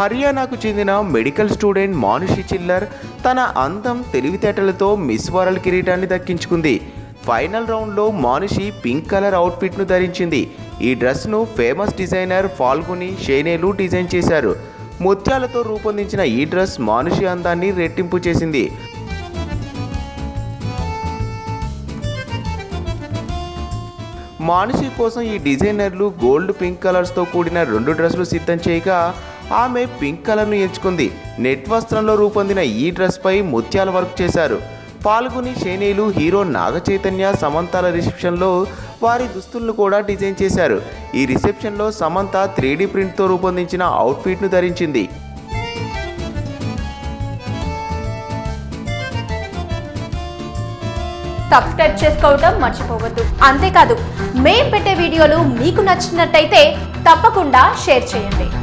హర్యానాకు చెందిన medical student మానుషి చిల్లర్ తన అందం తెలివితేటలతో మిస్ వరల్డ్ కిరీటాన్ని దక్కించుకుంది ఫైనల్ రౌండ్లో మానుషి పింక్ కలర్ అవుట్ఫిట్ను ధరించింది ఈ డ్రెస్ను ఫేమస్ డిజైనర్ ఫాల్గుని షేనేలు డిజైన్ చేశారు ముత్యాలతో రూపొందించిన ఈ డ్రెస్ మానుషి అందాన్ని రెట్టింపు చేసింది మానుషి కోసం ఈ డిజైనర్లు గోల్డ్ పింక్ కలర్స్తో కూడిన రెండు డ్రెస్సులు సిద్ధం చేయగా ఆమె పింక్ కలర్ను ఎంచుకుంది నెట్ వస్త్రంలో రూపొందిన ఈ డ్రెస్పై ముత్యాల వర్క్ చేశారు పాల్గొని షేనీలు హీరో నాగ చైతన్య సమంతాల రిసెప్షన్లో వారి దుస్తులను కూడా డిజైన్ చేశారు ఈ రిసెప్షన్లో సమంత త్రీ ప్రింట్తో రూపొందించిన అవుట్ఫిట్ను ధరించింది సబ్స్క్రైబ్ చేసుకోవటం మర్చిపోవద్దు అంతేకాదు మేం పెట్టే వీడియోలు మీకు నచ్చినట్టయితే తప్పకుండా షేర్ చేయండి